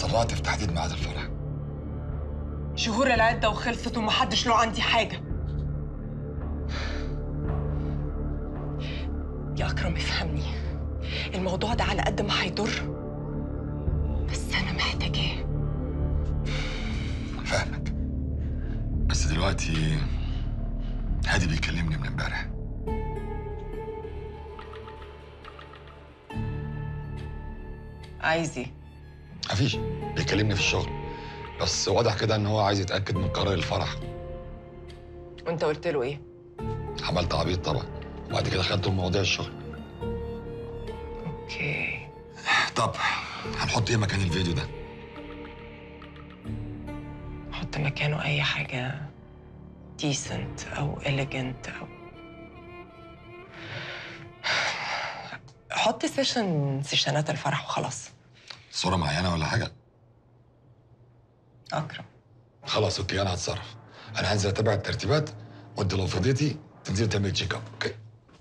اتسرعت في تحديد ميعاد الفرح شهور العدة وخلصت ومحدش له عندي حاجة يا أكرم افهمني الموضوع ده على قد ما هيضر بس أنا محتاجاه فاهمك بس دلوقتي هادي بيكلمني من امبارح عايز ايه؟ مفيش بيكلمني في الشغل بس واضح كده ان هو عايز يتاكد من قرار الفرح وأنت قلت له إيه؟ عملت عبيط طبعا وبعد كده خدته من مواضيع الشغل أوكي طب هنحط ايه مكان الفيديو ده حط مكانه أي حاجة ديسنت أو إليجنت أو حط سيشن سيشنات الفرح وخلاص صوره معينه ولا حاجه أكرم خلاص اوكي انا هتصرف انا هنزل اتابع الترتيبات وانت لو فضيتي تنزلي تعملي تشيك اب اوكي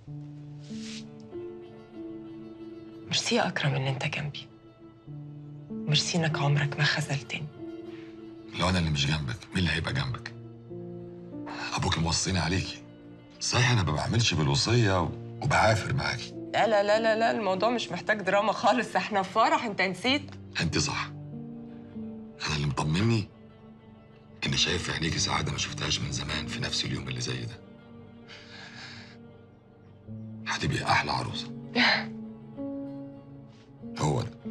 ميرسي يا أكرم إن أنت جنبي ميرسي إنك عمرك ما خذلتني لو انا اللي مش جنبك مين اللي هيبقى جنبك ابوك موصيني عليكي صحيح انا ما بعملش بالوصيه وبعافر معاكي لا لا لا لا لا الموضوع مش محتاج دراما خالص احنا في فرح انت نسيت انت صح انا اللي مطمني اني شايف في عينيكي سعاده ما شفتهاش من زمان في نفس اليوم اللي زي ده هتبقي احلى عروسه هو ده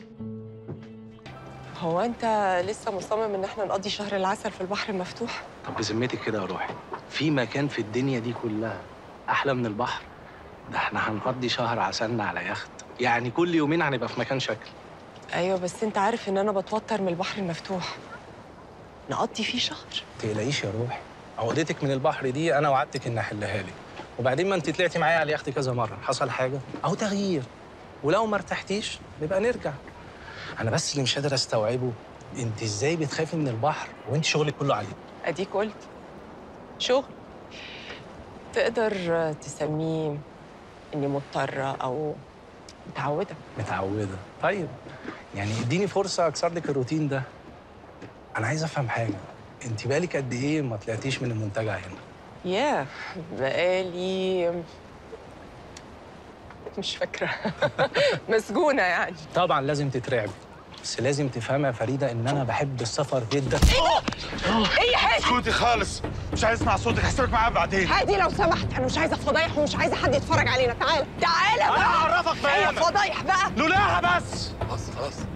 هو انت لسه مصمم ان احنا نقضي شهر العسل في البحر المفتوح طب بذمتك كده يا روحي في مكان في الدنيا دي كلها احلى من البحر ده احنا هنقضي شهر عسلنا على يخت يعني كل يومين هنبقى في مكان شكل ايوه بس انت عارف ان انا بتوتر من البحر المفتوح نقضي فيه شهر تقلقيش يا روحي عقدتك من البحر دي انا وعدتك اني احلها لك وبعدين ما انت طلعتي معايا على اليخت كذا مره حصل حاجه اهو تغيير ولو ما ارتحتيش نبقى نرجع انا بس اللي مش قادر استوعبه انت ازاي بتخافي من البحر وانت شغلك كله عليه اديك قلت شغل تقدر تسميه اني مضطره او متعوده متعوده طيب يعني اديني فرصه اكسر لك الروتين ده انا عايز افهم حاجه انت بالك قد ايه ما طلعتيش من المنتجع هنا ياه بقالي مش فاكره مسجونه يعني طبعا لازم تترعبي بس لازم تفهمي يا فريده ان انا بحب السفر جدا ايه يا هادي اسكتي خالص مش عايز اسمع صوتك هسيبك معايا بعدين هادي لو سمحت انا مش عايزه فضايح ومش عايزه حد يتفرج علينا تعال تعال انا بقى هعرفك هي بقى فضايح بقى لولاها بس خلاص خلاص